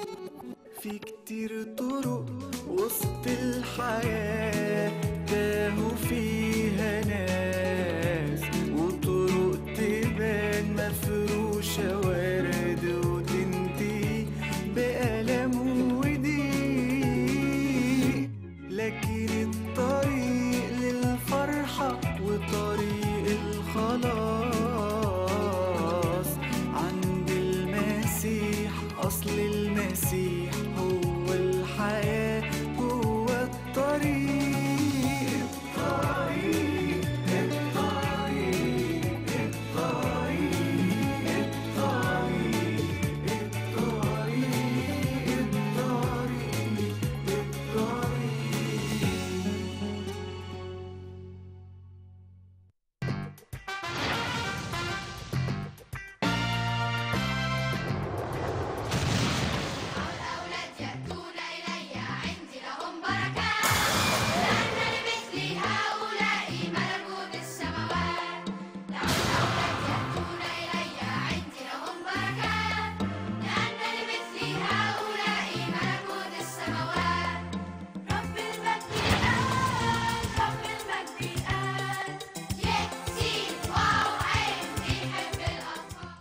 في كتير طرق وسط الحياة تاهوا فيها ناس وطرق تبان مفروشة ورد وتنتهي بألم وضيق لكن الطريق للفرحة وطريق الخلاص عند المسيح أصل المسيح هو الحياة هو الطريق الطريق الطريق الطريق الطريق الطريق الطريق الطريق الأولاد يأتون إلي عندي لهم بركات لأن لمثل هؤلاء ملكوت السماوات دعوا الأولاد يأتون إلي عندي لهم بركات لأن لمثل هؤلاء ملكوت السماوات رب المجد قال رب المجد قال يكسي واو عين بيحب الأطفال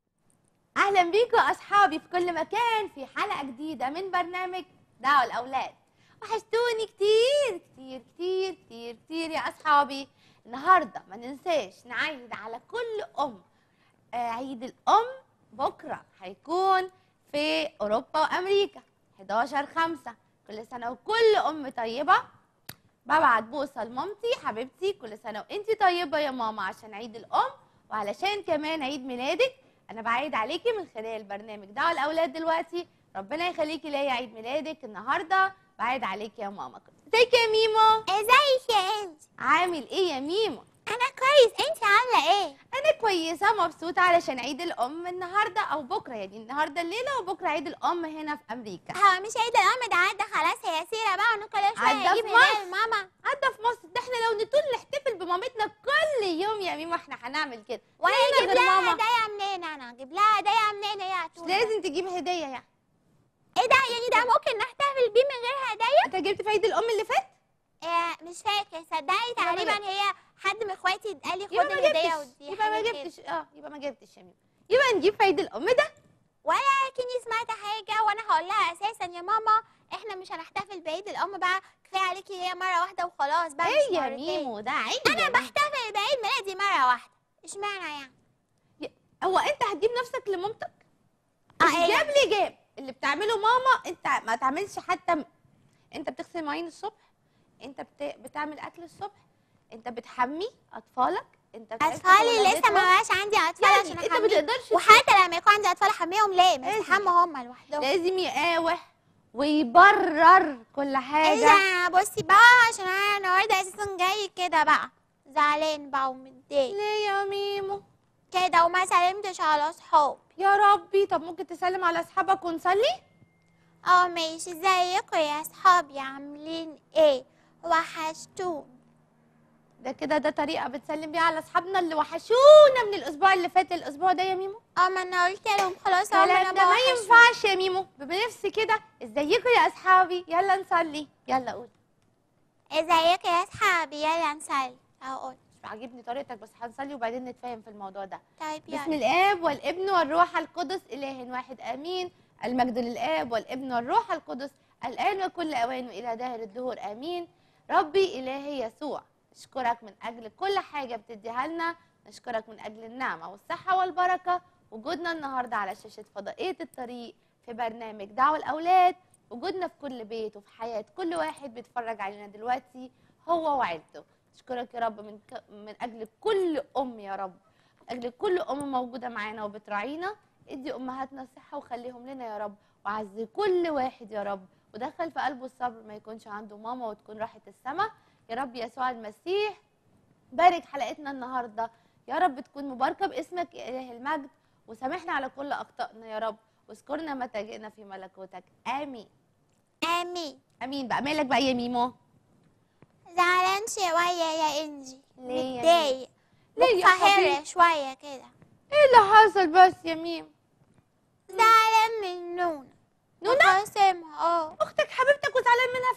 اهلا بيكم اصحابي في كل مكان في حلقه جديده من برنامج دعوة الاولاد وحشتوني كتير كتير كتير كتير كتير يا اصحابي النهارده ما ننساش نعيد على كل ام آه، عيد الام بكره هيكون في اوروبا وامريكا 11 5 كل سنه وكل ام طيبه ببعت بوصه لمامتي حبيبتي كل سنه وانتي طيبه يا ماما عشان عيد الام وعلشان كمان عيد ميلادك انا بعيد عليكي من خلال برنامج دعوة الاولاد دلوقتي ربنا يخليكي ليا عيد ميلادك النهارده بعيد عليكي يا ماما ازيك يا ميمو ازيك يا انت عامل ايه يا ميمو انا كويس انت عامله ايه انا كويسه مبسوطه علشان عيد الام النهارده او بكره يعني النهارده الليله وبكره عيد الام هنا في امريكا هو مش عيد الام ده عدى خلاص هي سيره بقى ونكل شويه عدى نجيب في هدايا مصر. لماما عدى في مصر ده احنا لو نطول نحتفل بمامتنا كل يوم يا ميمو احنا هنعمل كده وانا لينا اجيب غير لها ماما. هدايا منين انا اجيب لها هدايا منين يا مش عتوله لازم تجيب هديه يعني ايه ده يعني ده ممكن نحتفل بيه من غير هدايا انت جبت في عيد الام اللي فات آه مش فاكر صدقني ما تقريبا جبت. هي حد من اخواتي قال لي خد يبقى ما الهديه جبتش ودي يبقى ما حاجة كده. جبتش اه يبقى ما جبتش يا ميمو يبقى نجيب في عيد الام ده ولكني سمعت حاجه وانا هقول لها اساسا يا ماما احنا مش هنحتفل بعيد الام بقى كفايه عليكي هي مره واحده وخلاص بقى مش ايه يا مرتين. ميمو ده عيد انا يا ميمو. بحتفل بعيد ميلادي مره واحده اشمعنى يعني هو انت هتجيب نفسك لمامتك آه، مش إيه. جاب لي جاب اللي بتعمله ماما انت ما تعملش حتى م- انت بتغسل مواعين الصبح انت بت... بتعمل اكل الصبح انت بتحمي اطفالك انت بتعرف اطفالي لسه ولادتهم. ما بقاش عندي اطفال يعني عشان انت احميهم بتقدرش وحتى لما يكون عندي اطفال احميهم ليه لازم. مش يحموا هم لوحدهم لازم يقاوح ويبرر كل حاجه اذا بصي بقى عشان انا النهارده اساسا جاي كده بقى زعلان بقى ومتضايق ليه يا ميمو كده وما سلمتش على صحابي يا ربي طب ممكن تسلم على اصحابك ونصلي اه ماشي ازيكم يا اصحابي عاملين ايه وحشتون ده كده ده طريقه بتسلم بيها على اصحابنا اللي وحشونا من الاسبوع اللي فات الاسبوع ده يا ميمو اه ما انا قلت لهم خلاص هم لا انا ده ما بوحشهم. ينفعش يا ميمو بنفسي كده ازيكم يا اصحابي يلا نصلي يلا قول ازيكم يا اصحابي يلا نصلي اقول مش عاجبني طريقتك بس هنصلي وبعدين نتفاهم في الموضوع ده طيب بسم يلا الاب والابن والروح القدس اله واحد امين المجد للاب والابن والروح القدس الان وكل اوان والى داهر الدهور امين ربي الهي يسوع نشكرك من اجل كل حاجه بتديها لنا نشكرك من اجل النعمه والصحه والبركه وجودنا النهارده على شاشه فضائيه الطريق في برنامج دعوة الاولاد وجودنا في كل بيت وفي حياه كل واحد بيتفرج علينا دلوقتي هو وعيلته نشكرك يا رب من ك... من اجل كل ام يا رب اجل كل ام موجوده معانا وبتراعينا ادي امهاتنا صحه وخليهم لنا يا رب وعزي كل واحد يا رب ودخل في قلبه الصبر ما يكونش عنده ماما وتكون راحت السما يا رب يسوع المسيح بارك حلقتنا النهارده يا رب تكون مباركه باسمك يا اله المجد وسامحنا على كل اخطائنا يا رب واذكرنا متى جئنا في ملكوتك امين امين امين بقى مالك بقى يا ميمو زعلان شويه يا انجي ليه يا متضايق ليه يا متقهرة حبيبي؟ شويه كده ايه اللي حصل بس يا ميم زعلان من نونا نونا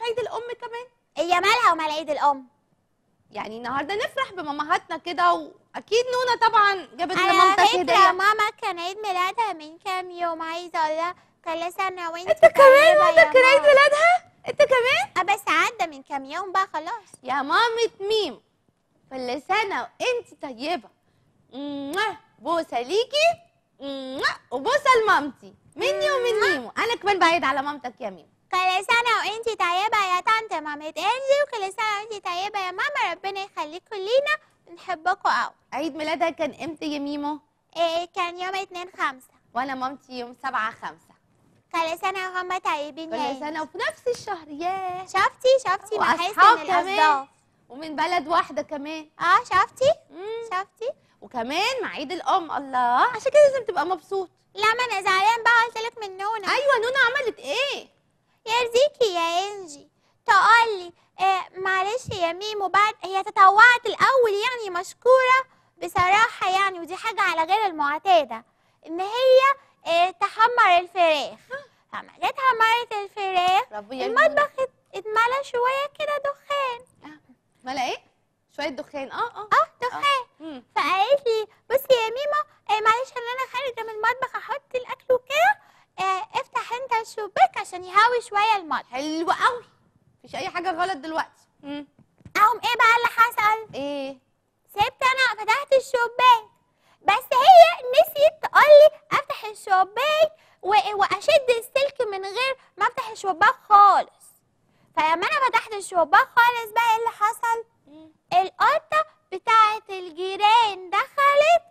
عيد الام كمان هي مالها ومال عيد الام يعني النهارده نفرح بمامهاتنا كده واكيد نونا طبعا جابت على لمامتك فكرة هديه ماما كان عيد ميلادها من كام يوم عايزة اقول لها كل سنة وانت انت كمان طيبة مامتك يا كان عيد ماما. ميلادها انت كمان آه، بس عدى من كام يوم بقى خلاص يا مامة ميم كل سنة وانت طيبة موah. بوسة ليكي موah. وبوسة لمامتي مني ومن ميمو انا كمان بعيد على مامتك يا ميمو كل سنة وانت طيبة يا طنط مامة انجي وكل سنة وانت طيبة يا ماما ربنا يخليكم لينا بنحبكم قوي عيد ميلادها كان امتى يا ميمو إيه كان يوم اتنين خمسة وانا مامتي يوم سبعة خمسة كل سنة وهم طيبين يا كل إنجي. سنة وفي نفس الشهر ياه شفتي شفتي محاسن وأصحاب كمان. الأصداف ومن بلد واحدة كمان اه شفتي مم. شفتي وكمان مع عيد الام الله عشان كده لازم تبقى مبسوط لا ما انا زعلان بقى قلت لك من نونا ايوه نونا عملت ايه يرضيكي يا انجي تقولي آه معلش يا ميمو بعد هي تطوعت الاول يعني مشكوره بصراحه يعني ودي حاجه على غير المعتاده ان هي آه تحمر الفراخ فما جت حمرت الفراخ ربي يا المطبخ ات- اتملى شويه كده دخان ملا ايه شويه دخان اه اه اه دخان مم. فقالت لي بصي يا ميمو آه معلش ان انا خارجه من المطبخ احط الاكل وكده آه افتح انت الشباك عشان يهوي شويه المطبخ حلو قوي مفيش اي حاجه غلط دلوقتي مم. اقوم ايه بقى اللي حصل ايه سبت انا فتحت الشباك بس هي نسيت تقولي افتح الشباك و- واشد السلك من غير ما افتح الشباك خالص فلما انا فتحت الشباك خالص بقى ايه اللي حصل مم. القطه بتاعه الجيران دخلت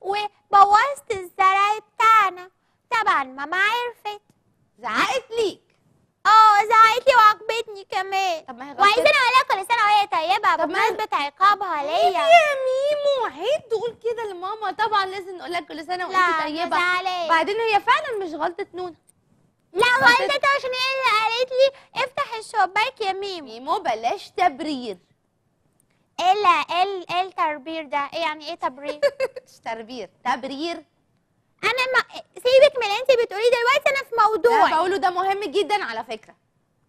وبوظت الزرع بتاعنا طبعا ماما عرفت زعقت ليك اه زعقت لي وعاقبتني كمان طب ما هي وعايزين غلطت اقول لها كل سنه وهي طيبه طب ما- بمناسبه عقابها ايه ليا يا ميمو عيب تقول كده لماما طبعا لازم نقول لك كل سنه وانت لا طيبه زعلان بعدين هي فعلا مش غلطه نونا لا غلطت. والدتي عشان هي اللي قالت لي افتح الشباك يا ميمو ميمو بلاش تبرير ايه لا ايه ال- ايه التربير ده ايه يعني ايه تبرير مش تربير تبرير انا ما سيبك من اللي انت بتقوليه دلوقتي انا في لا موضوع بقوله ده مهم جدا على فكرة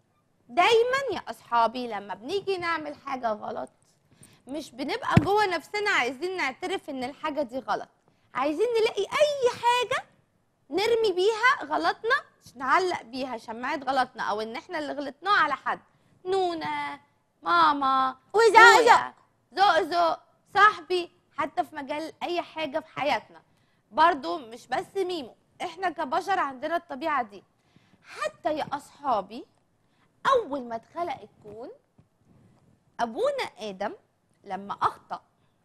دايما يا أصحابي لما بنيجي نعمل حاجة غلط مش بنبقى جوه نفسنا عايزين نعترف إن الحاجة دي غلط عايزين نلاقي أي حاجة نرمي بيها غلطنا نعلق بيها شماعة غلطنا أو إن إحنا اللي غلطناه على حد نونا ماما وزقزق أخويا، زقزق صاحبي حتى في مجال أي حاجة في حياتنا برضو مش بس ميمو احنا كبشر عندنا الطبيعة دي حتى يا أصحابي أول ما اتخلق الكون أبونا آدم لما أخطأ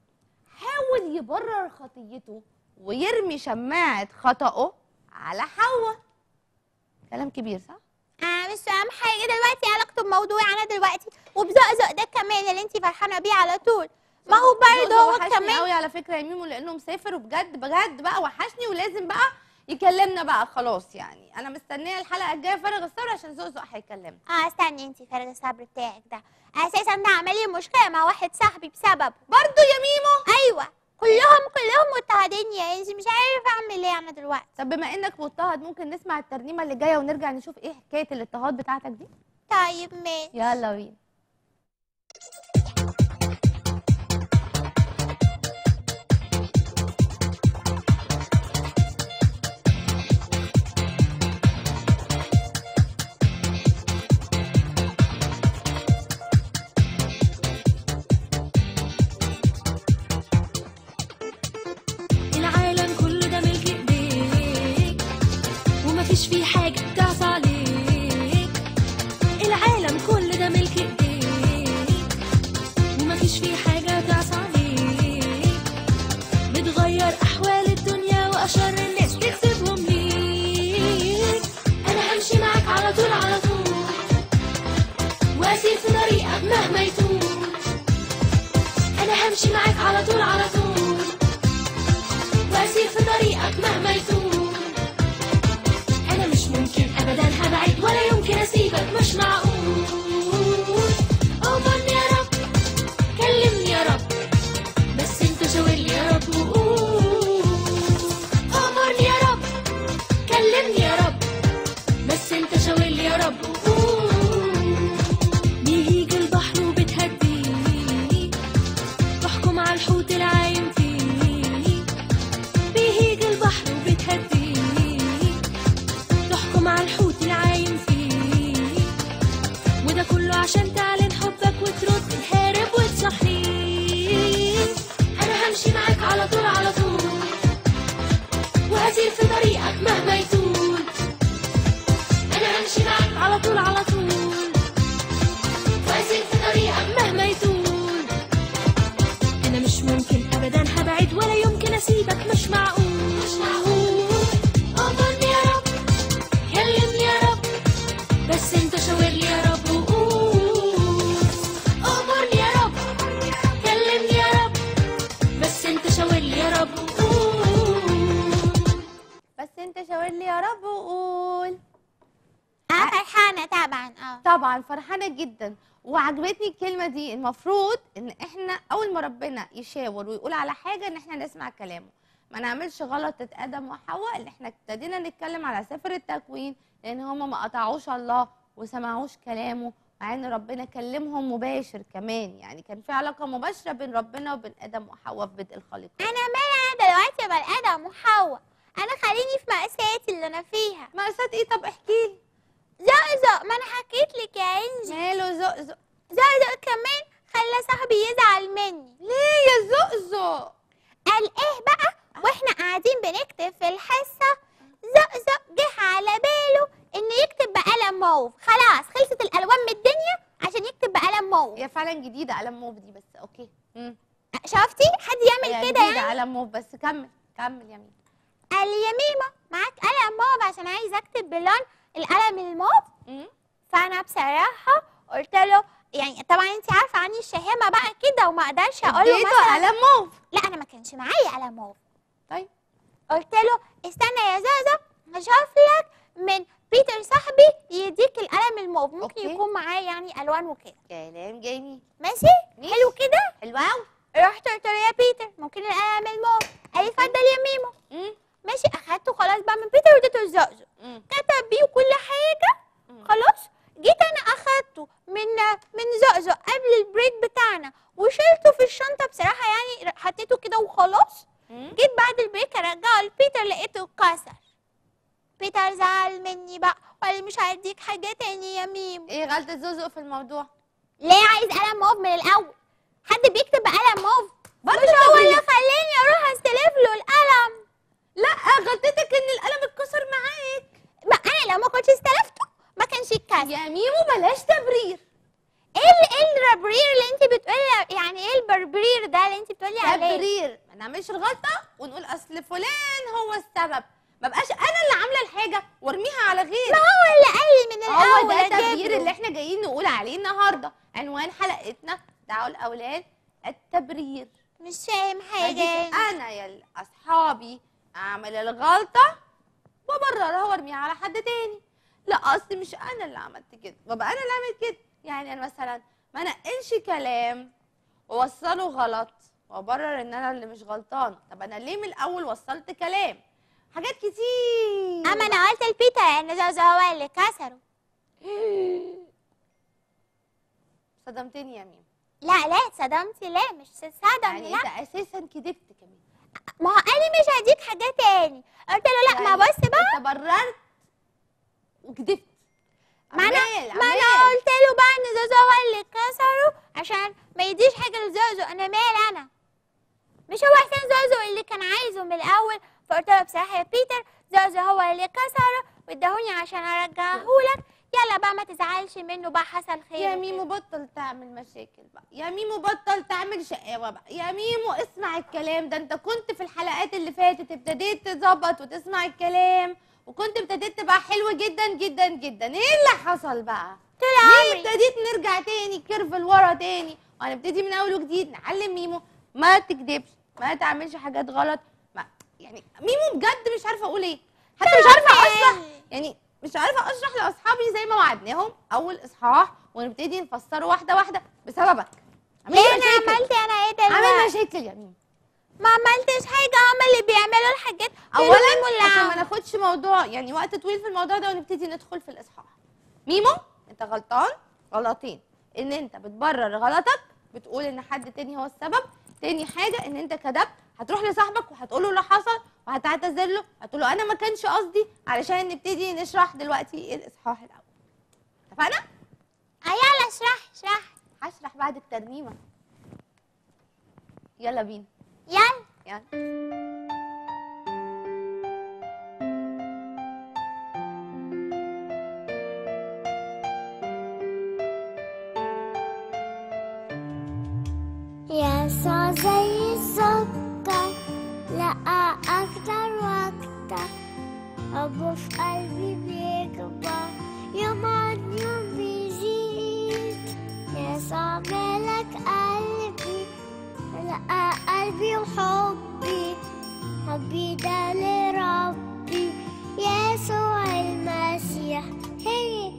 حاول يبرر خطيته ويرمي شماعة خطأه على حواء كلام كبير صح؟ انا مش فاهم حاجه دلوقتي إيه علاقته بموضوعي انا دلوقتي وبزقزق ده كمان اللي انت فرحانه بيه على طول ما هو برضه زوزو هو وحشني كمان قوي على فكره يا ميمو لانه مسافر وبجد بجد بقى وحشني ولازم بقى يكلمنا بقى خلاص يعني انا مستنيه الحلقه الجايه فارغ الصبر عشان زوزو هيكلمنا اه استني انت فارغ الصبر بتاعك ده اساسا ده عمل لي مشكله مع واحد صاحبي بسببه برضو يا ميمو ايوه كلهم كلهم مضطهدين يا انجي مش عارفه اعمل ايه انا دلوقتي طب بما انك مضطهد ممكن نسمع الترنيمه اللي جايه ونرجع نشوف ايه حكايه الاضطهاد بتاعتك دي طيب ماشي يلا بينا العالم كله ده ملك ايديك ومفيش فيه حاجة تعصى عليك العالم كله ده ملك ايديك ومفيش فيه حاجة تعصى عليك بتغير أحوال الدنيا وأشر الناس تكسبهم ليك أنا همشي معاك على طول على طول وأسير في طريقك مهما يطول أنا همشي معاك على طول على طول واسير في طريقك مهما يطول انا مش ممكن ابدا هبعد ولا يمكن اسيبك مش معقول امرني يا رب كلمني يا رب بس انت شاور لي يا رب وقول امرني يا رب كلمني يا رب بس انت شاور لي يا رب وقول همشي معاك على طول على طول واثق في طريقك مهما يطول انا مش ممكن ابدا هبعد ولا يمكن اسيبك مش معقول مش معقول امرني يا رب كلمني يا رب بس انت شاور لي يا رب وقول امرني يا رب كلمني يا رب بس انت شاور لي يا رب وقول بس انت شاور لي يا رب وقول انا فرحانه طبعا اه طبعا فرحانه جدا وعجبتني الكلمه دي المفروض ان احنا اول ما ربنا يشاور ويقول على حاجه ان احنا نسمع كلامه ما نعملش غلطة ادم وحواء اللي احنا ابتدينا نتكلم على سفر التكوين لان هما ما قطعوش الله وسمعوش كلامه مع ان ربنا كلمهم مباشر كمان يعني كان في علاقه مباشره بين ربنا وبين ادم وحواء في بدء الخليقه انا مالي انا دلوقتي بني ادم وحواء انا خليني في مأساتي اللي انا فيها مأساة ايه طب احكي لي زقزق ما انا حكيت لك يا انجي ماله زقزق زقزق كمان خلى صاحبي يزعل مني ليه يا زقزق قال ايه بقى واحنا قاعدين بنكتب في الحصه زقزق جه على باله انه يكتب بقلم موف خلاص خلصت الالوان من الدنيا عشان يكتب بقلم موف هي فعلا جديده قلم موف دي بس اوكي امم شفتي حد يعمل هي كده جديده يعني قلم موف بس كمل كمل يا مين قال لي يا ميمة معاك قلم موف عشان عايز اكتب بلون القلم الموف مم. فانا بصراحه قلت له يعني طبعا انت عارفه عني الشهامه بقى كده وما اقدرش اقول له اديته مثلا قلم موف لا انا ما كانش معايا قلم موف طيب قلت له استنى يا زازا هشوف لك من بيتر صاحبي يديك القلم الموف ممكن أوكي. يكون معاه يعني الوان وكده كلام جميل ماشي ماشي. حلو كده حلو قوي رحت قلت له يا بيتر ممكن القلم الموف قال لي اتفضل يا ميمو مم. ماشي اخدته خلاص بقى من بيتر واديته الزقزق مم. كتب بيه كل حاجه مم. خلاص جيت انا اخدته من من زقزق قبل البريك بتاعنا وشلته في الشنطه بصراحه يعني حطيته كده وخلاص مم. جيت بعد البريك ارجعه لبيتر لقيته اتكسر بيتر زعل مني بقى وقال لي مش هديك حاجه تاني يا ميم ايه غلطة زوزق في الموضوع ليه عايز قلم موف من الاول حد بيكتب بقلم موف برضه مش هو طبيعي. اللي خلاني اروح استلف له القلم لا غلطتك ان القلم اتكسر معاك ما انا لو ما كنتش استلفته ما كانش يتكسر يا ميمو بلاش تبرير ايه ال- ايه الربرير اللي انت بتقولي يعني ايه البربرير ده اللي انت بتقولي عليه تبرير ما نعملش الغلطة ونقول اصل فلان هو السبب ما بقاش انا اللي عاملة الحاجة وارميها على ما غيري هو اللي قال لي من هو الاول ده أجيب التبرير له. اللي احنا جايين نقول عليه النهارده عنوان حلقتنا دعوا الاولاد التبرير مش فاهم هجيب حاجه انا يا اصحابي اعمل الغلطه وابررها وارميها على حد تاني لا اصل مش انا اللي عملت كده ببقى انا اللي عملت كده يعني انا مثلا ما نقلش كلام ووصله غلط وابرر ان انا اللي مش غلطانه طب انا ليه من الاول وصلت كلام حاجات كتير اما انا قلت لبيتر ان زوزو هو اللي كسره صدمتني يا ميم لا لا صدمتي لا مش صدم يعني لا انت اساسا كدبت كمان ما هو قال لي مش هديك حاجه تاني قلت له لا ما يعني بص بقى انت بررت وكدبت ما انا عمال- ما انا عمال. قلت له بقى ان زوزو هو اللي كسره عشان ما يديش حاجه لزوزو انا مال انا مش هو حسين زوزو اللي كان عايزه من الاول فقلت له بصراحه يا بيتر زوزو هو اللي كسره واداهوني عشان ارجعه لك يلا بقى ما تزعلش منه بقى حصل خير يا وكده. ميمو بطل تعمل مشاكل بقى يا ميمو بطل تعمل شقاوة بقى يا ميمو اسمع الكلام ده انت كنت في الحلقات اللي فاتت ابتديت تظبط وتسمع الكلام وكنت ابتديت تبقى حلوة جدا جدا جدا ايه اللي حصل بقى طول ليه عمري ابتديت نرجع تاني كيرف لورا تاني وهنبتدي من اول وجديد نعلم ميمو ما تكدبش ما تعملش حاجات غلط ما يعني ميمو بجد مش عارفه اقول ايه حتى مش عارفه اشرح يعني مش عارفه اشرح لاصحابي زي ما وعدناهم اول اصحاح ونبتدي نفسره واحده واحده بسببك عامل ليه انا مشاكل عملت انا ايه عامل دلوقتي مشاكل يا ميمو ما عملتش حاجه هما اللي بيعملوا الحاجات دول اولا ميمو اللي عشان ما عمل. ناخدش موضوع يعني وقت طويل في الموضوع ده ونبتدي ندخل في الاصحاح ميمو انت غلطان غلطين ان انت بتبرر غلطك بتقول ان حد تاني هو السبب تاني حاجه ان انت كذبت هتروح لصاحبك وهتقول له اللي حصل وهتعتذر له هتقول له انا ما كانش قصدي علشان نبتدي نشرح دلوقتي ايه الاصحاح الاول اتفقنا آه يلا اشرح اشرح هشرح بعد الترنيمه يلا بينا يلا يلا يسوع زي السكر لقى أكتر وأكتر حبه في قلبي بيكبر يوم عن يوم بيزيد يسوع ملك قلبي لقى قلبي وحبي حبي ده لربي يسوع المسيح هي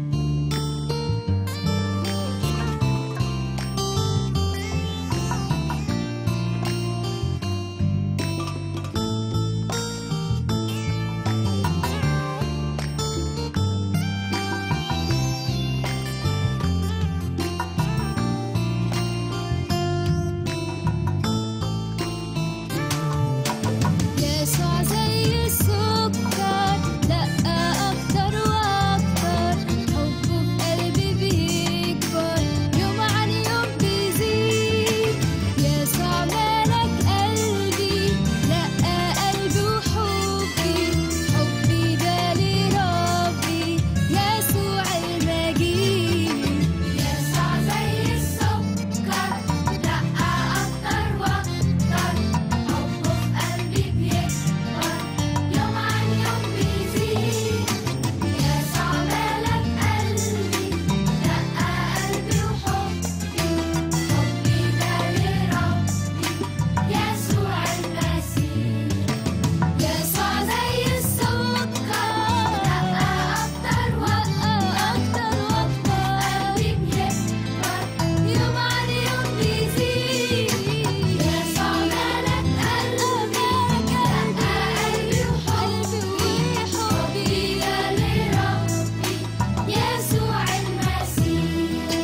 يسوع زي السكر دقة أكتر وأكتر حبه في قلبي بيكبر يوم عن يوم بيزيد يسوع ملك قلبي لقى قلبي وحبي حبي ده لربي يسوع المجيد يسوع زي السكر دقة أكتر وأكتر حبه في قلبي بيكبر يوم عن يوم بيزيد يسوع ملك قلبي دقة قلبي وحبي حبي ده لربي يسوع المسيح يسوع زي السكر دقة أكتر وأكتر قلبي بيكبر يوم عن يوم بيزيد يسوع ملك قلبي دقة قلبي وحبي حبي ده لربي يسوع المسيح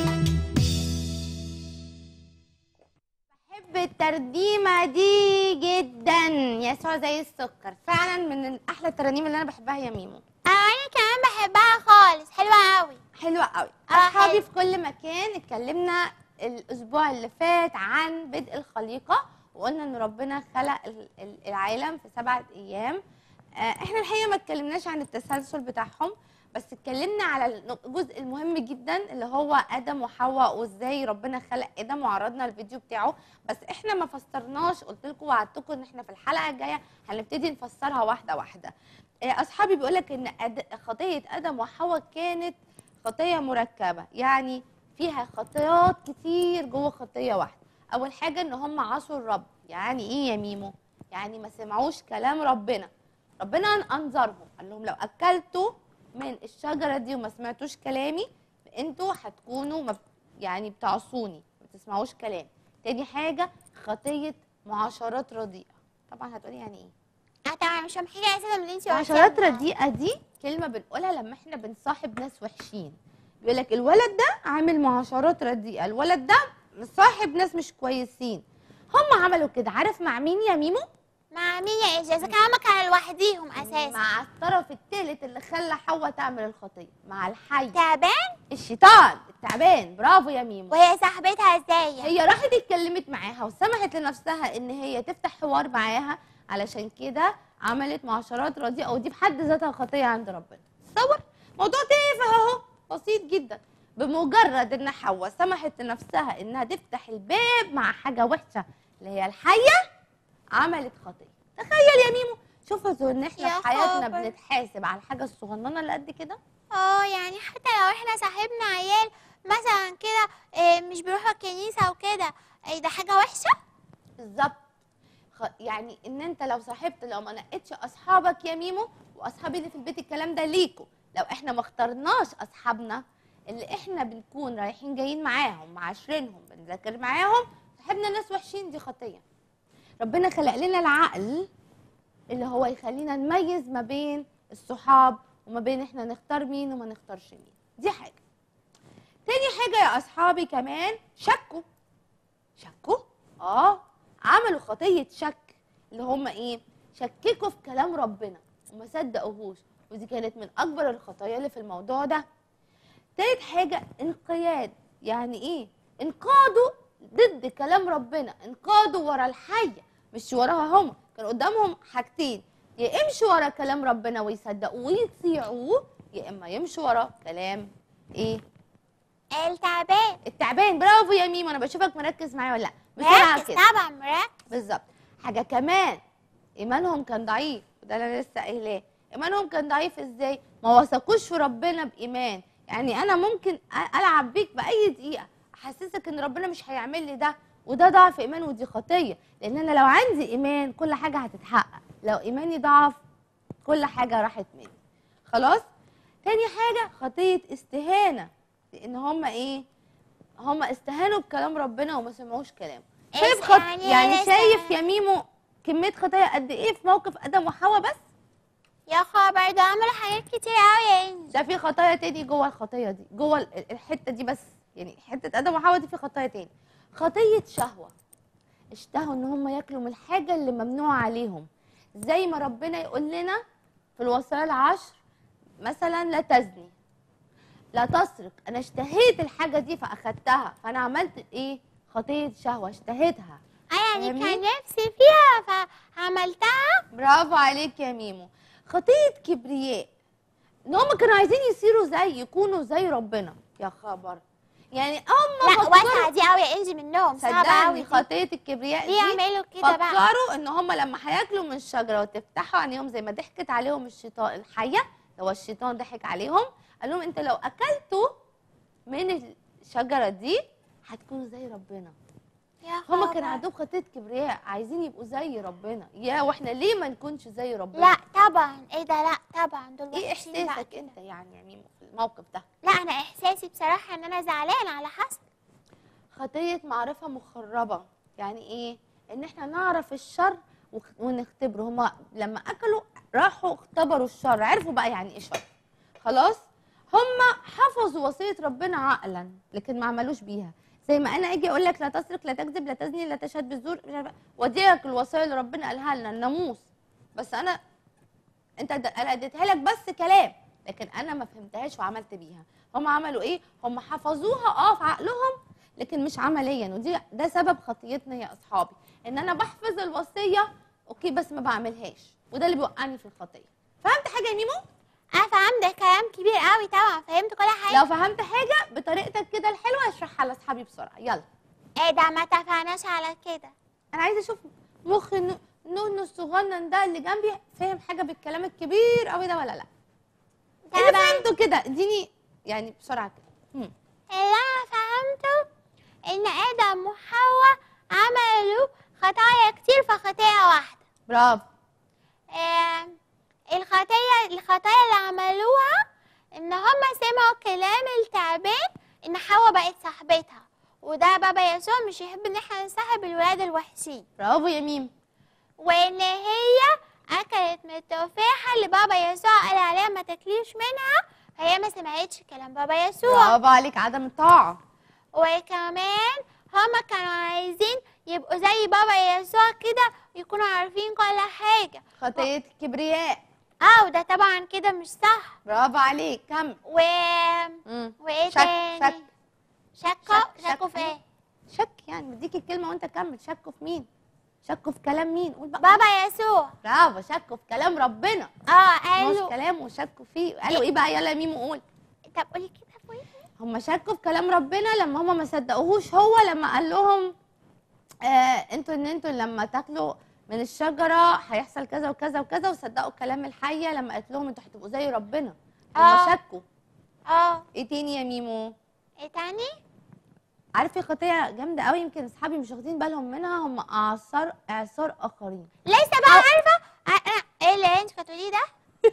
بحب الترنيمة دي جدا يسوع زي السكر فعلا من أحلى الترانيم اللي أنا بحبها يا ميمو أنا كمان بحبها خالص حلوة أوي حلوة قوي آه، أصحابي حلو. في كل مكان اتكلمنا الأسبوع اللي فات عن بدء الخليقة وقلنا إن ربنا خلق ال- ال- العالم في سبعة أيام آه، احنا الحقيقة ما اتكلمناش عن التسلسل بتاعهم بس اتكلمنا على الجزء المهم جدا اللي هو ادم وحواء وازاي ربنا خلق ادم وعرضنا الفيديو بتاعه بس احنا ما فسرناش قلت لكم وعدتكم ان احنا في الحلقه الجايه هنبتدي نفسرها واحده واحده آه، اصحابي بيقول لك ان أد- خطيه ادم وحواء كانت خطيه مركبه يعني فيها خطيات كتير جوه خطيه واحده اول حاجه ان هم عصوا الرب يعني ايه يا ميمو يعني ما سمعوش كلام ربنا ربنا انذرهم قال لهم لو اكلتوا من الشجره دي وما سمعتوش كلامي انتوا هتكونوا مب... يعني بتعصوني ما تسمعوش كلامي تاني حاجه خطيه معاشرات رديئه طبعا هتقولي يعني ايه أنا طبعا مش فاهم حاجة أساسا من اللي أنت معاشرات رديئه دي كلمه بنقولها لما احنا بنصاحب ناس وحشين بيقول لك الولد ده عامل معاشرات رديئه الولد ده مصاحب ناس مش كويسين هم عملوا كده عارف مع مين يا ميمو مع مين يا إيجا إذا كانوا هما كانوا لوحديهم أساسا مع الطرف الثالث اللي خلى حواء تعمل الخطيه مع الحي تعبان الشيطان التعبان برافو يا ميمو وهي صاحبتها إزاي هي راحت اتكلمت معاها وسمحت لنفسها ان هي تفتح حوار معاها علشان كده عملت معاشرات رديئه ودي بحد ذاتها خطيه عند ربنا تصور موضوع تافه اهو بسيط جدا بمجرد ان حواء سمحت لنفسها انها تفتح الباب مع حاجه وحشه اللي هي الحيه عملت خطيه تخيل يا ميمو شوفوا ان احنا يا في حياتنا خبر. بنتحاسب على الحاجه الصغننه اللي قد كده اه يعني حتى لو احنا صاحبنا عيال مثلا كده آه، مش بيروحوا الكنيسة وكده آه، ده حاجة وحشة بالظبط خ- يعني ان انت لو صاحبت لو ما نقتش اصحابك يا ميمو واصحابي اللي في البيت الكلام ده ليكوا لو احنا ما اخترناش اصحابنا اللي احنا بنكون رايحين جايين معاهم معاشرينهم بنذاكر معاهم صاحبنا ناس وحشين دي خطيه ربنا خلق لنا العقل اللي هو يخلينا نميز ما بين الصحاب وما بين احنا نختار مين وما نختارش مين دي حاجه تاني حاجه يا اصحابي كمان شكوا شكوا اه عملوا خطيه شك اللي هم ايه شككوا في كلام ربنا وما صدقوهوش ودي كانت من اكبر الخطايا اللي في الموضوع ده تالت حاجه انقياد يعني ايه انقادوا ضد كلام ربنا انقادوا ورا الحيه مش وراها هم كان قدامهم حاجتين يا يمشوا ورا كلام ربنا ويصدقوه ويطيعوه يا اما يمشوا ورا كلام ايه التعبان التعبان برافو يا ميمو انا بشوفك مركز معايا ولا لا بسرعه مركز كده طبعا مركز بالظبط حاجه كمان ايمانهم كان ضعيف وده اللي انا لسه قايلاه ايمانهم كان ضعيف ازاي ما وثقوش في ربنا بايمان يعني انا ممكن أ- العب بيك باي دقيقه احسسك ان ربنا مش هيعمل لي ده وده ضعف ايمان ودي خطيه لان انا لو عندي ايمان كل حاجه هتتحقق لو ايماني ضعف كل حاجه راحت مني خلاص تاني حاجه خطيه استهانه لان هم ايه هم استهانوا بكلام ربنا وما سمعوش كلامه شايف خط... يعني يعني لسه- شايف يا ميمو كميه خطايا قد ايه في موقف ادم وحواء بس يا خبر ده عملوا حاجات كتير قوي يا انجي ده في خطايا تاني جوه الخطيه دي جوه ال- الحته دي بس يعني حته ادم وحواء دي في خطايا تاني خطيه شهوه اشتهوا ان هم ياكلوا من الحاجه اللي ممنوع عليهم زي ما ربنا يقول لنا في الوصايا العشر مثلا لا تزني لا تسرق انا اشتهيت الحاجه دي فاخدتها فانا عملت ايه خطيه شهوه اشتهيتها اه يعني فاهمين؟ كان نفسي فيها فعملتها برافو عليك يا ميمو خطيه كبرياء ان هم كانوا عايزين يصيروا زي يكونوا زي ربنا يا خبر يعني هم لا فكروا واسعة دي قوي يا انجي منهم صعبة قوي صدقني دي خطيه الكبرياء ليه دي يعملوا كده بقى فكروا ان هم لما هياكلوا من الشجره وتفتحوا عينيهم زي ما ضحكت عليهم الشيطان الحيه لو الشيطان ضحك عليهم قال لهم انت لو اكلتوا من الشجره دي هتكونوا زي ربنا يا هم خبر. كان عندهم خطيه كبرياء عايزين يبقوا زي ربنا يا واحنا ليه ما نكونش زي ربنا لا طبعا ايه ده لا طبعا دول ايه وحشين بقى احساسك كده. انت يعني يا ميمو في الموقف ده لا انا احساسي بصراحة ان انا زعلانة على حسب خطيه معرفه مخربه يعني ايه ان احنا نعرف الشر وخ- ونختبره هما لما اكلوا راحوا اختبروا الشر عرفوا بقى يعني ايه شر خلاص هما حفظوا وصيه ربنا عقلا لكن ما عملوش بيها زي ما انا اجي اقول لك لا تسرق لا تكذب لا تزني لا تشهد بالزور مش عارفة- واديلك الوصايا اللي ربنا قالها لنا الناموس بس انا انت د- انا اديتها لك بس كلام لكن انا ما فهمتهاش وعملت بيها هم عملوا ايه هم حفظوها اه في عقلهم لكن مش عمليا ودي ده سبب خطيتنا يا اصحابي ان انا بحفظ الوصيه اوكي بس ما بعملهاش وده اللي بيوقعني في الخطيه فهمت حاجه يا ميمو انا فهمت ده كلام كبير قوي طبعا فهمت كل حاجة لو فهمت حاجه بطريقتك كده الحلوه اشرحها لاصحابي بسرعه يلا ايه ده ما اتفقناش على كده انا عايزه اشوف مخ النو- نونو الصغنن ده اللي جنبي فاهم حاجه بالكلام الكبير قوي ده ولا لا اللي طبعا فهمته كده اديني يعني بسرعه كده هم. اللي انا فهمته ان ادم وحواء عملوا خطايا كتير في خطيئة واحدة برافو آه، الخطية الخطايا اللي عملوها ان هم سمعوا كلام التعبان ان حواء بقت صاحبتها وده بابا يسوع مش يحب ان احنا نصاحب الولاد الوحشين برافو يا ميم وان هي اكلت من التفاحة اللي بابا يسوع قال عليها ما تاكليش منها فهي ما سمعتش كلام بابا يسوع برافو عليك عدم الطاعه وكمان هما كانوا عايزين يبقوا زي بابا يسوع كده ويكونوا عارفين كل حاجة خطيه الكبرياء اه وده طبعا كده مش صح برافو عليك كمل و مم. وايه شك تاني شك شكوا شك- شكوا شك. في ايه شك يعني بديك الكلمه وانت كمل شكوا في مين شكوا في كلام مين قول بقى بابا يسوع برافو شكوا في كلام ربنا اه مش قالوا كلامه شكوا فيه قالوا ايه بقى يلا يا ميمو قول طب قولي كده قولي هم شكوا في كلام ربنا لما هم ما صدقوهوش هو لما قال لهم آه انتوا ان انتوا لما تاكلوا من الشجره هيحصل كذا وكذا وكذا وصدقوا كلام الحيه لما قالت لهم انتوا هتبقوا زي ربنا هم آه. شكوا اه ايه تاني يا ميمو ايه تاني عارف في خطيه جامده قوي يمكن اصحابي مش واخدين بالهم منها هم اعصار اعصار اخرين لسه بقى عارفه آه، آه، ايه اللي انت كنت بتقوليه ده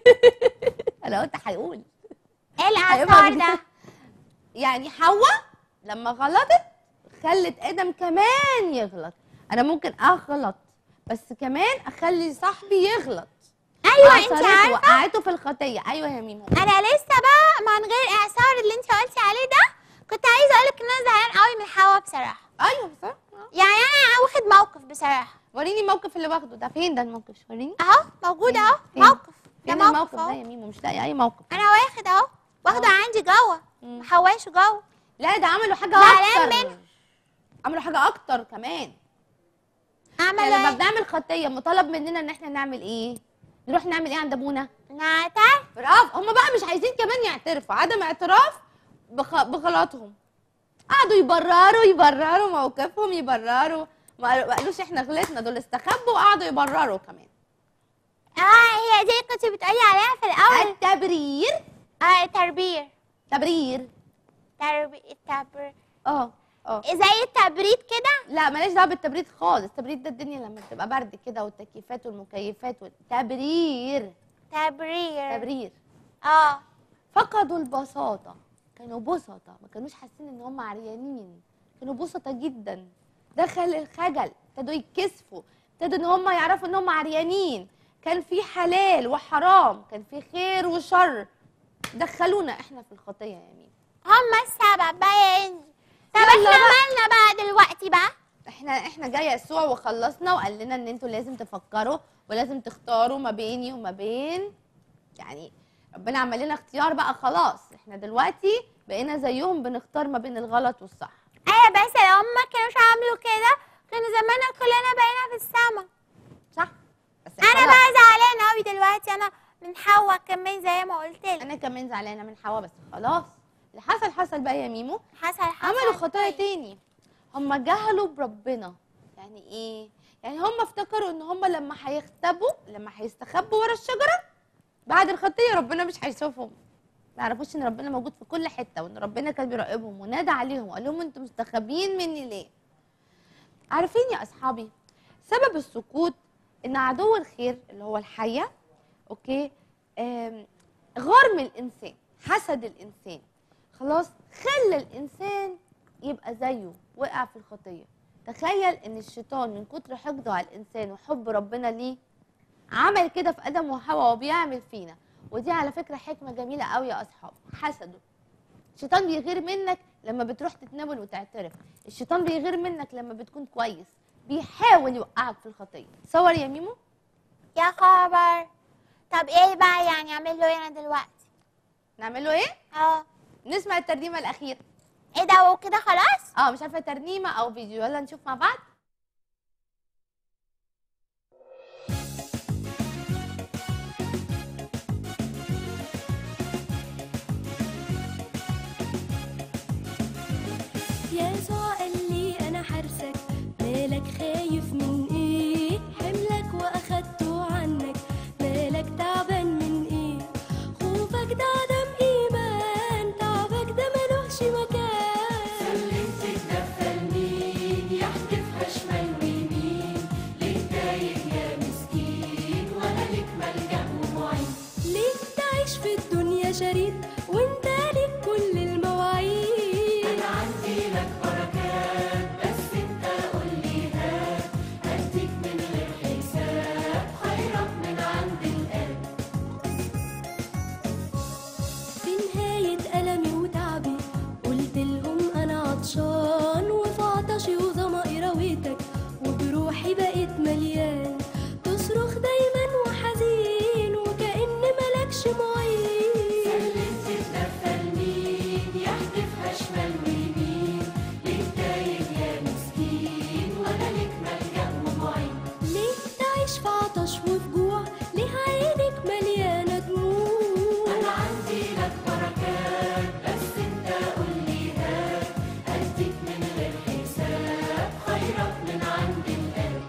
انا قلت هيقول ايه هيبقى الاثار جديد. ده يعني حواء لما غلطت خلت ادم كمان يغلط انا ممكن اغلط بس كمان اخلي صاحبي يغلط ايوه انت أعصرته، عارفه وقعته في الخطيه ايوه يا ميمو انا لسه بقى من غير اعصار اللي انت قلتي عليه ده كنت عايزه اقولك ان انا زعلان قوي من حواء بصراحه ايوه صح يعني انا واخد موقف بصراحه وريني الموقف اللي واخده ده فين ده الموقف وريني اهو موجود اهو فين؟ موقف ده فين موقف الموقف ده اهو يا ميمو مش لاقي اي موقف انا واخد اهو واخده أهو. عندي جوه مم. محواشه جوه لا ده عملوا حاجه زعلان اكتر منه. عملوا حاجه اكتر كمان اعمل يعني لما ايه بنعمل خطيه مطالب مننا ان احنا نعمل ايه نروح نعمل ايه عند ابونا نعترف برافو هم بقى مش عايزين كمان يعترفوا عدم اعتراف بخ... بغلطهم قعدوا يبرروا يبرروا موقفهم يبرروا ما قالوا- ما قالوش احنا غلطنا دول استخبوا وقعدوا يبرروا كمان اه هي دي كنت بتقولي عليها في الاول التبرير اه تربير تبرير تربي تبر اه اه زي التبريد كده لا ماليش دعوه بالتبريد خالص التبريد ده الدنيا لما بتبقى برد كده والتكييفات والمكيفات والتبرير تبرير تبرير اه فقدوا البساطه كانوا بسطة ما كانوش حاسين ان هم عريانين كانوا بسطة جدا دخل الخجل ابتدوا يتكسفوا ابتدوا ان هم يعرفوا ان هم عريانين كان في حلال وحرام كان في خير وشر دخلونا احنا في الخطيه يا مين هما السبب بقى يا انجي طب يلا احنا بقى. مالنا بقى دلوقتي بقى احنا احنا جاي يسوع وخلصنا وقال لنا ان انتوا لازم تفكروا ولازم تختاروا ما بيني وما بين يعني ربنا عمل لنا اختيار بقى خلاص احنا دلوقتي بقينا زيهم بنختار ما بين الغلط والصح ايوه بس لو هما كانوش عملوا كده كان زماننا كلنا بقينا في السما صح بس انا خلاص. بقى زعلانه قوي دلوقتي انا من حواء كمان زي ما قلت لك انا كمان زعلانه من حواء بس خلاص اللي حصل حصل بقى يا ميمو حصل حصل عملوا خطايا طيب. تاني هم جهلوا بربنا يعني ايه يعني هم افتكروا ان هم لما هيختبوا لما هيستخبوا ورا الشجره بعد الخطيه ربنا مش هيشوفهم ما يعرفوش ان ربنا موجود في كل حته وان ربنا كان بيراقبهم ونادى عليهم وقال لهم انتوا مستخبيين مني ليه عارفين يا اصحابي سبب السقوط ان عدو الخير اللي هو الحيه اوكي آم، غار من الانسان حسد الانسان خلاص خلى الانسان يبقى زيه وقع في الخطيه تخيل ان الشيطان من كتر حقده على الانسان وحب ربنا ليه عمل كده في ادم وحواء وبيعمل فينا ودي على فكره حكمه جميله قوي يا اصحاب حسده الشيطان بيغير منك لما بتروح تتناول وتعترف الشيطان بيغير منك لما بتكون كويس بيحاول يوقعك في الخطيه صور يا ميمو يا خبر طب ايه بقى يعني اعمل له ايه انا دلوقتي نعمل له ايه اه نسمع الترنيمه الاخيره ايه ده وكده خلاص اه مش عارفه ترنيمه او فيديو يلا نشوف مع بعض يسوع قال لي انا حارسك مالك خايف من ايه حملك واخدته عنك مالك تعبان من ايه خوفك ده عدم ايمان تعبك ده ملوش مكان سلمت تدفى لمين يحدفها شمال ويمين ليه تايه يا مسكين ولا لك ملجأ ومعين ليه تعيش في الدنيا شريد وانت ليك كل المواعيد أنا عندي لك بركات بس أنت قول لي هات هديك من غير حساب خيرك من عند الآب في نهاية ألمي وتعبي قلت لهم أنا عطشان وفي عطشي وظمئي رويتك وبروحي بقيت مليان تصرخ دايما وحزين وكأن ملكش معين سلمت تدفى لمين يحدفها شمال ويمين ليه تايه يا مسكين ولا لك ملجأ ومعين ليه تعيش في عطش وفي جوع ليه عينك مليانة دموع أنا عندي لك بركات بس أنت قول لي هات هديك من غير حساب خيرك من عند الآب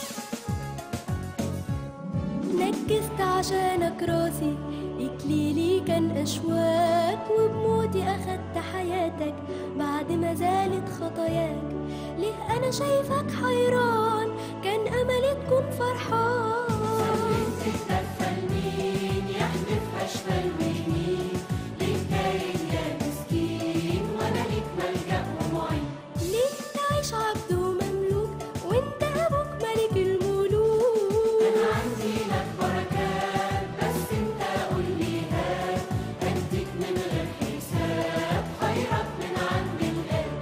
نكست عشانك راسي إكليلي كان أشواك وبموتي أخدت حياتك بعد ما زالت خطاياك ليه أنا شايفك حيران كان أملي تكون فرحان سلمت تدفى لمين يحدفها شمال ويمين ليه تايه يا مسكين ولا ليك ملجأ ومعين ليه تعيش عبد ومملوك وانت أبوك ملك الملوك أنا عندي لك بركات بس أنت قول لي هات هديك من غير حساب خيرك من عند الآب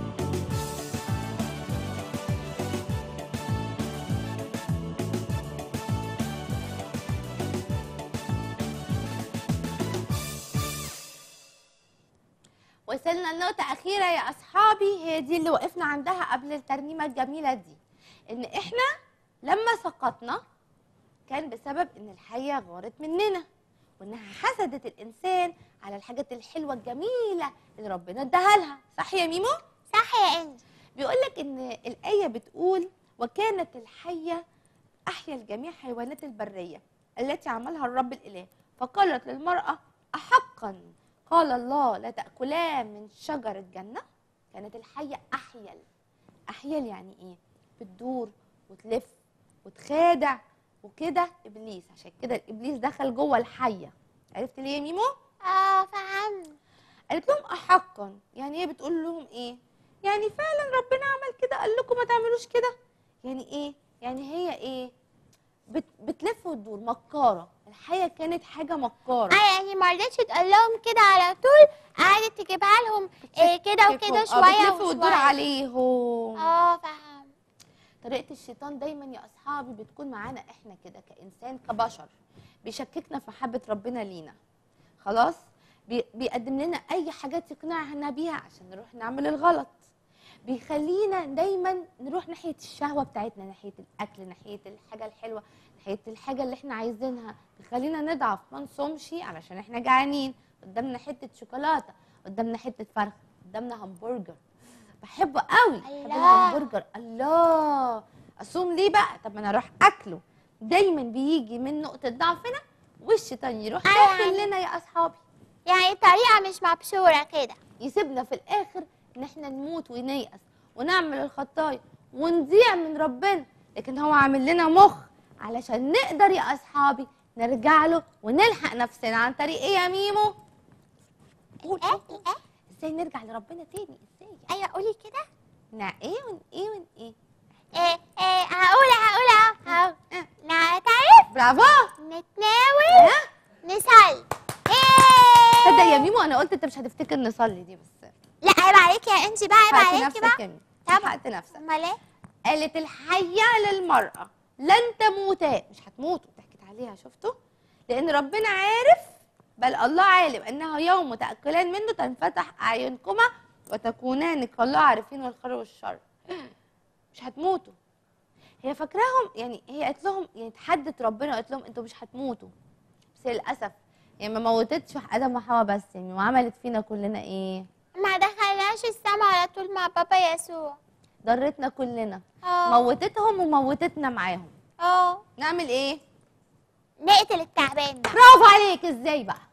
وصلنا لنقطة أخيرة يا أصحابي هي دي اللي وقفنا عندها قبل الترنيمة الجميلة دي إن إحنا لما سقطنا كان بسبب إن الحية غارت مننا وإنها حسدت الإنسان على الحاجات الحلوة الجميلة اللي ربنا اداها لها صح يا ميمو؟ صح يا انجي بيقول لك ان الايه بتقول وكانت الحيه احيا الجميع حيوانات البريه التي عملها الرب الاله فقالت للمراه احقا قال الله لا تاكلا من شجر الجنه كانت الحيه احيل احيل يعني ايه بتدور وتلف وتخادع وكده ابليس عشان كده الابليس دخل جوه الحيه عرفت ليه يا ميمو اه فهمت قالت لهم احقا يعني هي بتقول لهم ايه يعني فعلا ربنا عمل كده قال لكم ما تعملوش كده يعني ايه يعني هي ايه بت بتلف وتدور مكاره الحيه كانت حاجه مكاره اه يعني ما رضتش تقول لهم كده على طول قعدت تجيبها لهم إيه كده وكده آه، شويه بتلف وتدور وشويه عليهم اه فهمت طريقه الشيطان دايما يا اصحابي بتكون معانا احنا كده كانسان كبشر بيشككنا في محبه ربنا لينا خلاص بي- بيقدم لنا اي حاجات يقنعنا بيها عشان نروح نعمل الغلط بيخلينا دايما نروح ناحيه الشهوه بتاعتنا ناحيه الاكل ناحيه الحاجه الحلوه ناحيه الحاجه اللي احنا عايزينها بيخلينا نضعف ما نصومش علشان احنا جعانين قدامنا حته شوكولاته قدامنا حته فرخ قدامنا همبرجر بحبه قوي بحب الله. الهمبرجر الله اصوم ليه بقى طب ما انا اروح اكله دايما بيجي من نقطه ضعفنا والشيطان يروح أيوة داخل يعني. لنا يا اصحابي يعني طريقه مش مبشوره كده يسيبنا في الاخر ان احنا نموت ونيأس ونعمل الخطايا ونضيع من ربنا لكن هو عامل لنا مخ علشان نقدر يا اصحابي نرجع له ونلحق نفسنا عن طريق ايه يا ميمو قول ايه قول، قول. ايه ازاي نرجع لربنا تاني ازاي يعني ايوه قولي كده نا ايه ون ايه ون ايه ايه ايه هقول هقول اهو هقول آه. نعترف برافو نتناول ها نصلي تصدق ايه يا ميمو انا قلت انت مش هتفتكر نصلي دي بس لا عيب عليكي يا انت بقى عيب حققت عليكي نفسك بقى يا ميمو طبعا. حققت نفسك امال ايه قالت الحية للمرأة لن تموتا مش هتموتوا ضحكت عليها شفتوا لأن ربنا عارف بل الله عالم أنه يوم تأكلان منه تنفتح أعينكما وتكونان كالله عارفين والخير والشر مش هتموتوا هي فاكراهم يعني هي قالت لهم يعني تحدت ربنا وقالت لهم انتوا مش هتموتوا بس للأسف يعني ما موتتش آدم وحواء بس يعني وعملت فينا كلنا ايه ما دخلناش السما على طول مع بابا يسوع ضرتنا كلنا اه موتتهم وموتتنا معاهم اه نعمل ايه نقتل التعبان بقى برافو عليك ازاي بقى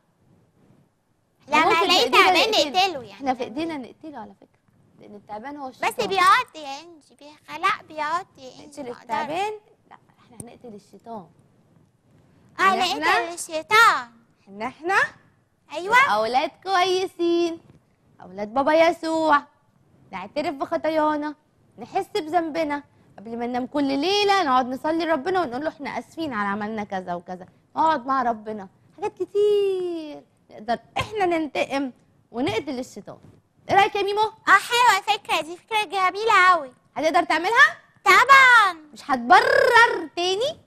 لما ممكن نلاقي بإيدينا تعبان نقتله. نقتله يعني احنا في ايدينا نقتله على فكره لان التعبان هو الشيطان بس بيعض يا انجي بيخلق بيعض يا انجي نقتل ما أقدرش. التعبان لا احنا هنقتل الشيطان اه إن إحنا- نقتل الشيطان ان احنا ايوه اولاد كويسين اولاد بابا يسوع نعترف بخطايانا نحس بذنبنا قبل ما ننام كل ليله نقعد نصلي ربنا ونقول له احنا اسفين على عملنا كذا وكذا نقعد مع ربنا حاجات كتير نقدر احنا ننتقم ونقتل الشيطان ايه رايك يا ميمو اه حلوه الفكره دي فكره جميله قوي هتقدر تعملها طبعا مش هتبرر تاني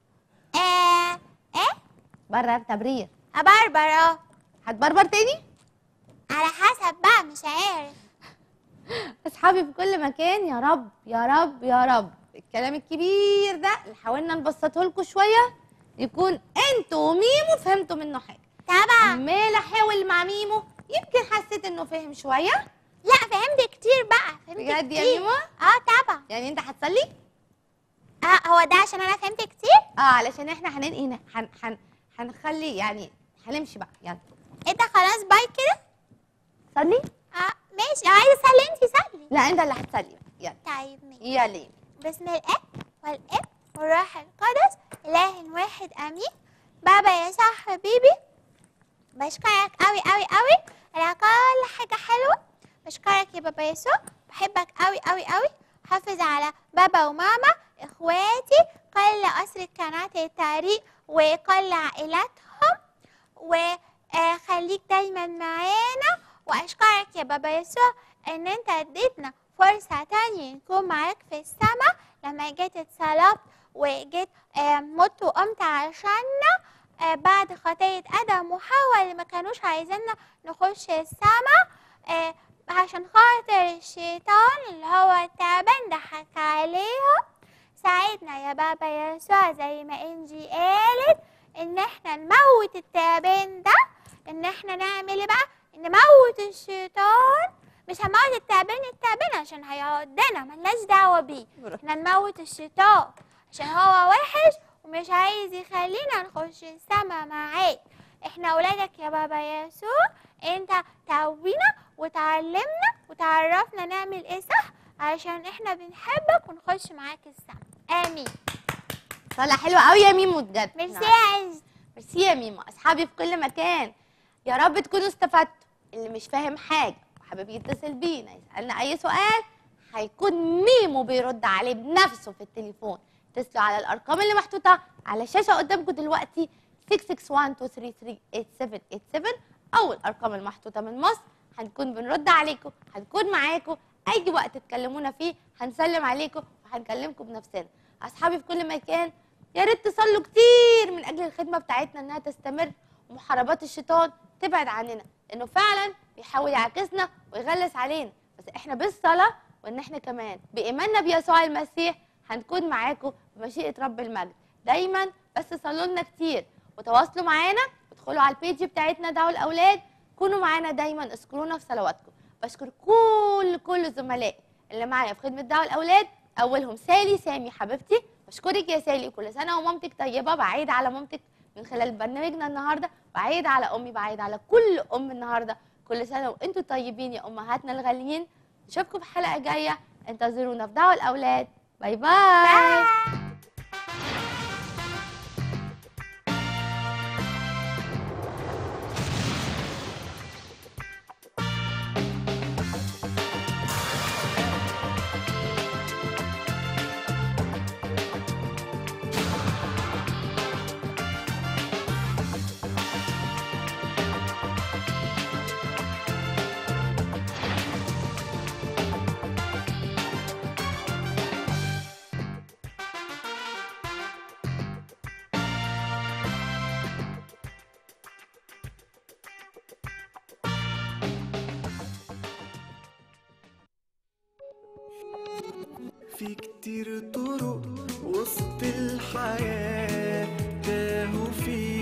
آه ايه برر تبرير ابربر اه هتبربر تاني على حسب بقى مش عارف اصحابي في كل مكان يا رب يا رب يا رب الكلام الكبير ده اللي حاولنا نبسطه لكم شويه يكون انتوا وميمو فهمتوا منه حاجه طبعا عمال احاول مع ميمو يمكن حسيت انه فهم شويه لا فهمت كتير بقى فهمت بجد يا كتير. ميمو اه طبعا يعني انت هتصلي اه هو ده عشان انا فهمت كتير اه علشان احنا هننقي هن هن هنخلي يعني هنمشي بقى يلا انت خلاص باي كده صلي اه ماشي لو عايزه اصلي انت صلي لا انت اللي هتصلي بقى. يلا طيب ماشي يلا بسم الاب والاب والروح القدس اله واحد امين بابا يسوع حبيبي بشكرك قوي قوي قوي على كل حاجه حلوه بشكرك يا بابا يسوع بحبك قوي قوي قوي حافظ على بابا وماما اخواتي كل اسرة قناة الطريق وكل عائلاتهم وخليك دايما معانا واشكرك يا بابا يسوع ان انت اديتنا فرصة تانية نكون معاك في السماء لما جيت اتصلبت وجيت آه، مت وقمت عشاننا آه، بعد خطية آدم وحواء اللي ما كانوش عايزيننا نخش السماء آه، عشان خاطر الشيطان اللي هو التعبان ضحك عليهم ساعدنا يا بابا يسوع زي ما انجي قالت ان احنا نموت التعبان ده ان احنا نعمل ايه بقى نموت الشيطان مش هنموت التعبان التعبان عشان هيعضنا ملناش دعوة بيه احنا نموت الشيطان عشان هو وحش ومش عايز يخلينا نخش السما معاه احنا ولادك يا بابا يسوع انت توينا وتعلمنا وتعرفنا نعمل ايه صح عشان احنا بنحبك ونخش معاك السما امين صلاة حلوة قوي يا ميمو بجد ميرسي نعم. يا انجي ميرسي يا ميمو اصحابي في كل مكان يا رب تكونوا استفدتوا اللي مش فاهم حاجه وحابب يتصل بينا يسالنا اي سؤال هيكون ميمو بيرد عليه بنفسه في التليفون اتصلوا على الارقام اللي محطوطه على الشاشه قدامكم دلوقتي 661-233-8787 او الارقام المحطوطه من مصر هنكون بنرد عليكم هنكون معاكم اي وقت تكلمونا فيه هنسلم عليكم وهنكلمكم بنفسنا اصحابي في كل مكان يا ريت تصلوا كتير من اجل الخدمه بتاعتنا انها تستمر ومحاربات الشيطان تبعد عننا لانه فعلا بيحاول يعاكسنا ويغلس علينا بس احنا بالصلاه وان احنا كمان بايماننا بيسوع المسيح هنكون معاكم بمشيئه رب المجد دايما بس صلوا لنا كتير وتواصلوا معانا ادخلوا على البيج بتاعتنا دعوا الاولاد كونوا معانا دايما اذكرونا في صلواتكم بشكر كل كل زملائي اللي معايا في خدمه دعوه الاولاد اولهم سالي سامي حبيبتي بشكرك يا سالي كل سنه ومامتك طيبه بعيد على مامتك من خلال برنامجنا النهارده بعيد على امي بعيد على كل ام النهارده كل سنه وانتم طيبين يا امهاتنا الغاليين نشوفكم في حلقه جايه انتظرونا في دعوه الاولاد باي باي في كتير طرق وسط الحياة تاهوا فيها